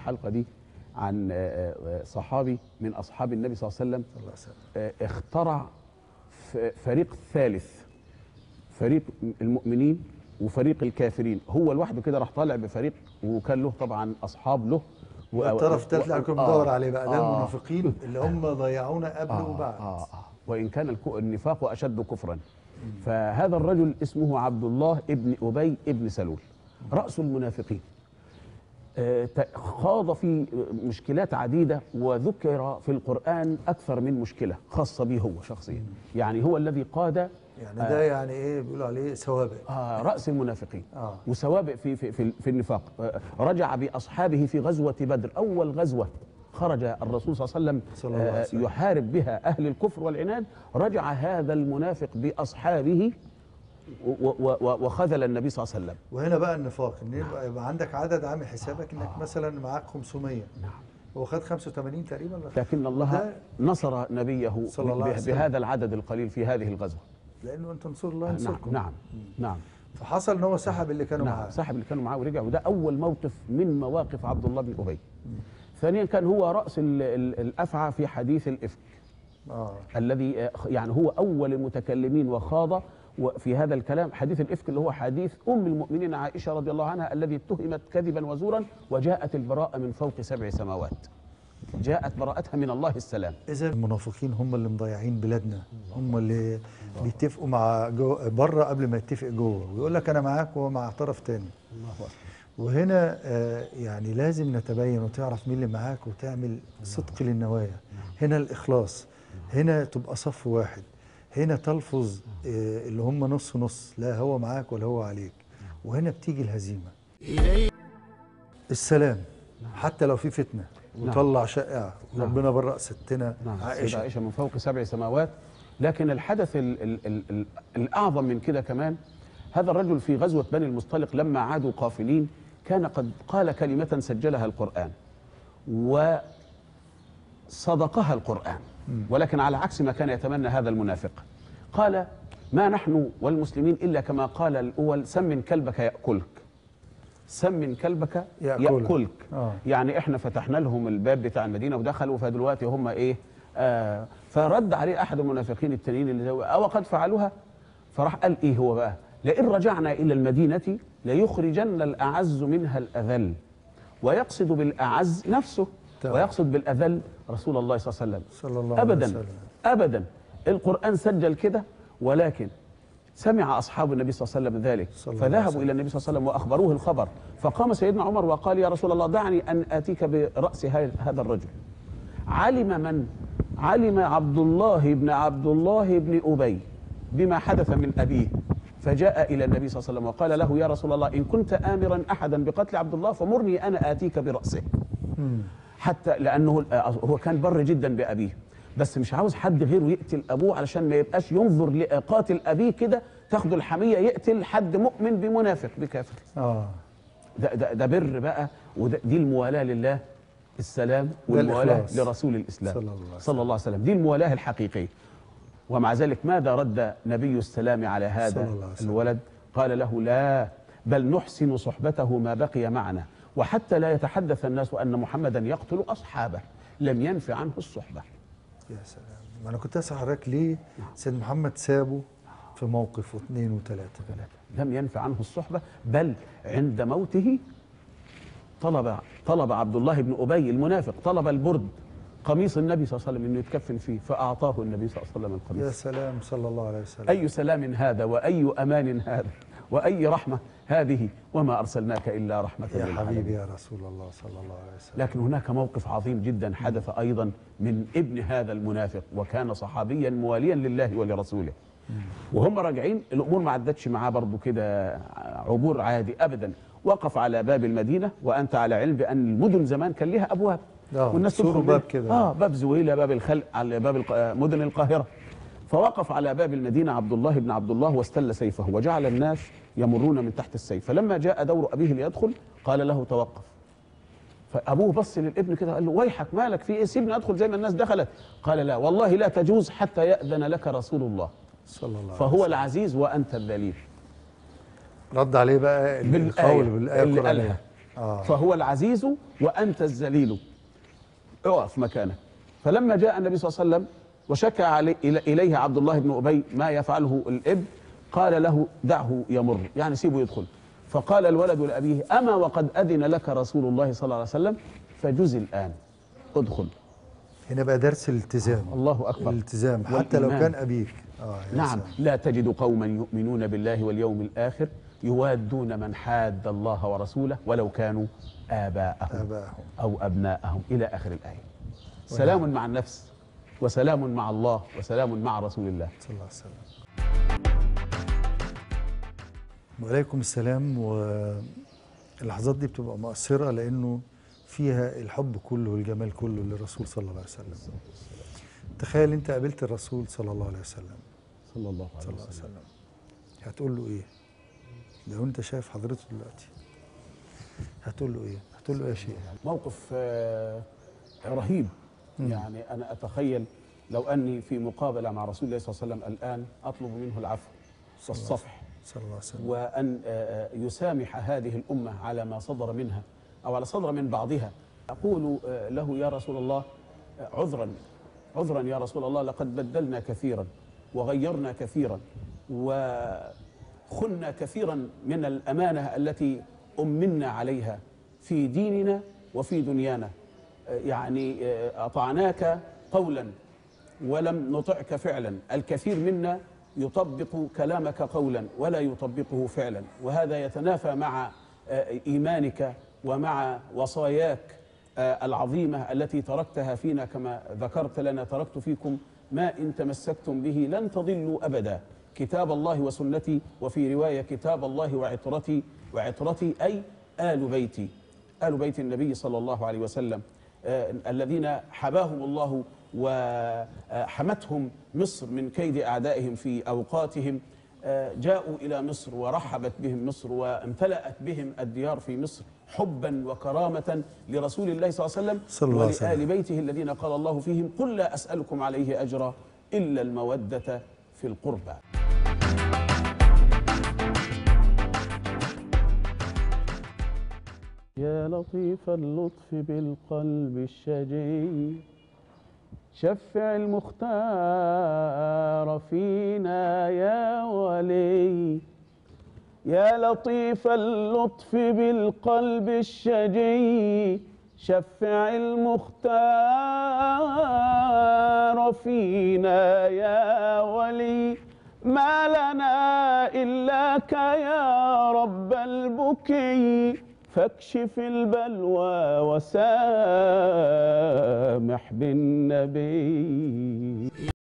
الحلقه دي عن آه، آه، صحابي من اصحاب النبي صلى الله عليه وسلم الله يسلمك. آه، اخترع ف- فريق ثالث فريق المؤمنين وفريق الكافرين هو لوحده كده راح طالع بفريق وكان له طبعا اصحاب له و- الطرف الثالث اللي و- كنا آه، بندور عليه بقى ده آه. المنافقين اللي هم ضيعونا قبل آه وبعد آه آه وإن كان الكو- النفاق أشد كفرا فهذا الرجل اسمه عبد الله ابن أبي ابن سلول رأس المنافقين آه، ت- خاض في مشكلات عديدة وذكر في القرآن أكثر من مشكلة خاصة به هو شخصيا يعني هو الذي قاد يعني ده يعني ايه بيقولوا عليه سوابق آه، رأس المنافقين آه. وسوابق في في في, في النفاق آه، رجع بأصحابه في غزوة بدر أول غزوة خرج الرسول صلى الله عليه وسلم صلى الله عليه آه، وسلم. يحارب بها أهل الكفر والعناد رجع هذا المنافق بأصحابه و- و- و- وخذل النبي صلى الله عليه وسلم وهنا بقى النفاق ان يبقى, يبقى عندك عدد عامل حسابك انك مثلا معاك 500 نعم. هو خد 85 تقريبا ولا لكن الله ده- نصر نبيه صلى الله عليه به- وسلم. بهذا العدد القليل في هذه الغزوة لانه ان تنصروا الله نعم ينصركم نعم نعم فحصل ان هو سحب اللي كانوا نعم معاه صاحب اللي كانوا معاه ورجع وده اول موقف من مواقف عبد الله بن ابي ثانيا كان هو راس ال- ال- الافعى في حديث الافك اه الذي آه، يعني هو اول المتكلمين وخاض في هذا الكلام حديث الافك اللي هو حديث ام المؤمنين عائشه رضي الله عنها الذي اتهمت كذبا وزورا وجاءت البراءه من فوق سبع سماوات جاءت براءتها من الله السلام اذا المنافقين هم اللي مضيعين بلادنا هم اللي بيتفقوا مع جو بره قبل ما يتفق جوه ويقول لك انا معاك وهو مع طرف تاني وهنا آه، يعني لازم نتبين وتعرف مين اللي معاك وتعمل صدق للنوايا هنا الإخلاص هنا تبقى صف واحد هنا تلفظ آه، اللي هم نص نص لا هو معاك ولا هو عليك وهنا بتيجي الهزيمة السلام حتى لو في فتنة وطلع شائعة نعم. ربنا برأ ستنا نعم السيدة عائشة عائشة من فوق سبع سماوات لكن الحدث ال ال ال ال الأعظم من كده كمان هذا الرجل في غزوة بني المصطلق لما عادوا قافلين كان قد قال كلمة سجلها القرآن وصدقها القرآن ولكن على عكس ما كان يتمنى هذا المنافق قال ما نحن والمسلمين إلا كما قال الأول سمن كلبك يأكلك سمن كلبك يأكلك. يأكلك آه. يعني احنا فتحنا لهم الباب بتاع المدينه ودخلوا فدلوقتي هم ايه آه فرد عليه احد المنافقين التانيين اللي هو او قد فعلوها فراح قال ايه هو بقى لئن رجعنا الى المدينه ليخرجن الاعز منها الاذل ويقصد بالاعز نفسه تمام. ويقصد بالاذل رسول الله صلى الله عليه وسلم صلى الله عليه ابدا وسلم. ابدا القران سجل كده ولكن سمع اصحاب النبي صلى الله عليه وسلم ذلك صلى الله عليه فذهبوا وسلم. الى النبي صلى الله عليه وسلم واخبروه الخبر فقام سيدنا عمر وقال يا رسول الله دعني ان اتيك براس هاي- هذا الرجل علم من علم عبد الله بن عبد الله بن ابي بما حدث من ابيه فجاء الى النبي صلى الله عليه وسلم وقال له يا رسول الله ان كنت امرا احدا بقتل عبد الله فمرني انا اتيك براسه مم. حتى لانه هو كان بر جدا بابيه بس مش عاوز حد غيره يقتل ابوه علشان ما يبقاش ينظر لقاتل ابيه كده تاخده الحميه يقتل حد مؤمن بمنافق بكافر اه ده, ده, ده بر بقى ودي الموالاه لله السلام ده والموالاه الإخلاص. لرسول الاسلام صلى الله عليه وسلم. صلى الله عليه وسلم دي الموالاه الحقيقيه ومع ذلك ماذا رد نبي السلام على صلى هذا الله عليه وسلم. الولد قال له لا بل نحسن صحبته ما بقي معنا وحتى لا يتحدث الناس ان محمدا يقتل اصحابه لم ينف عنه الصحبه يا سلام ما انا كنت اسال حضرتك ليه سيد محمد سابه في موقف واثنين وثلاثه لم ينف عنه الصحبة بل عند موته طلب طلب عبد الله بن أبي المنافق طلب البرد قميص النبي صلى الله عليه وسلم انه يتكفن فيه فاعطاه النبي صلى الله عليه وسلم يا القميص سلام صلى الله عليه وسلم اي سلام هذا واي امان هذا واي رحمه هذه وما ارسلناك الا رحمه يا للعالمين حبيبي يا رسول الله صلى الله عليه وسلم لكن هناك موقف عظيم جدا حدث ايضا من ابن هذا المنافق وكان صحابيا مواليا لله ولرسوله وهم راجعين الامور ما عدتش معاه برضه كده عبور عادي ابدا وقف على باب المدينه وانت على علم بان المدن زمان كان لها ابواب آه، والناس سور تدخل وباب من- كده. اه باب زويله باب الخلق على باب الق- آه، مدن القاهره فوقف على باب المدينه عبد الله بن عبد الله واستل سيفه وجعل الناس يمرون من تحت السيف فلما جاء دور ابيه ليدخل قال له توقف فابوه بص للابن كده قال له ويحك مالك في ايه سيبني ادخل زي ما الناس دخلت قال لا والله لا تجوز حتى ياذن لك رسول الله صلى الله عليه فهو العزيز وانت الذليل رد عليه بقى بالآية القول بالايه اللي القرانيه قالها آه. فهو العزيز وأنت الذليل اقف مكانك فلما جاء النبي صلى الله عليه وسلم وشكى علي إلى- إليه عبد الله بن أبي ما يفعله الإب قال له دعه يمر يعني سيبه يدخل فقال الولد لأبيه أما وقد أذن لك رسول الله صلى الله عليه وسلم فجز الآن ادخل هنا بقى درس الالتزام الله أكبر الالتزام حتى لو والإيمان. كان ابيك اه يا نعم سلام. لا تجد قوما يؤمنون بالله واليوم الآخر يوادون من حاد الله ورسوله ولو كانوا آباءهم ابائهم أو أبناءهم إلى آخر الآية سلام مع النفس وسلام مع الله وسلام مع رسول الله صلى الله عليه وسلم وعليكم السلام واللحظات دي بتبقى مؤثرة لأنه فيها الحب كله والجمال كله للرسول صلى الله عليه وسلم تخيل أنت قابلت الرسول صلى الله عليه وسلم صلى الله صلى عليه الله عليه وسلم وسلم هتقول له إيه لو أنت شايف حضرته دلوقتي هتقول له إيه هتقول له إيه يا شيخ موقف آه، رهيب يعني أنا أتخيل لو أني في مقابلة مع رسول الله صلى الله عليه وسلم الآن أطلب منه العفو والصفح صلى الله عليه وسلم وأن آه، يسامح هذه الأمة على ما صدر منها أو على صدر من بعضها أقول آه، له يا رسول الله آه، عذرا عذرا يا رسول الله لقد بدلنا كثيرا وغيرنا كثيرا وخنا كثيرا من الأمانة التي أمنا عليها في ديننا وفي دنيانا آه، يعني آه، أطعناك قولا ولم نطعك فعلا الكثير منا يطبق كلامك قولا ولا يطبقه فعلا وهذا يتنافى مع آه، إيمانك ومع وصاياك آه، العظيمة التي تركتها فينا كما ذكرت لنا تركت فيكم ما إن تمسكتم به لن تضلوا أبدا كتاب الله وسنتي وفي رواية كتاب الله وعطرتي وعطرتي أي آل بيتي آل بيت النبي صلى الله عليه وسلم آه، الذين حباهم الله وحمتهم مصر من كيد أعدائهم في أوقاتهم آه، جاءوا إلى مصر ورحبت بهم مصر وامتلأت بهم الديار في مصر حبا وكرامة لرسول الله صلى الله عليه وسلم صلى الله عليه وسلم. ولآل بيته الذين قال الله فيهم قل لا أسألكم عليه أجرا إلا المودة في القربى يا لطيف اللطف بالقلب الشجي شفع المختار فينا يا ولي يا لطيف اللطف بالقلب الشجي شفع المختار فينا يا ولي ما لنا إلاك يا رب البكي فاكشف البلوى وسامح بالنبي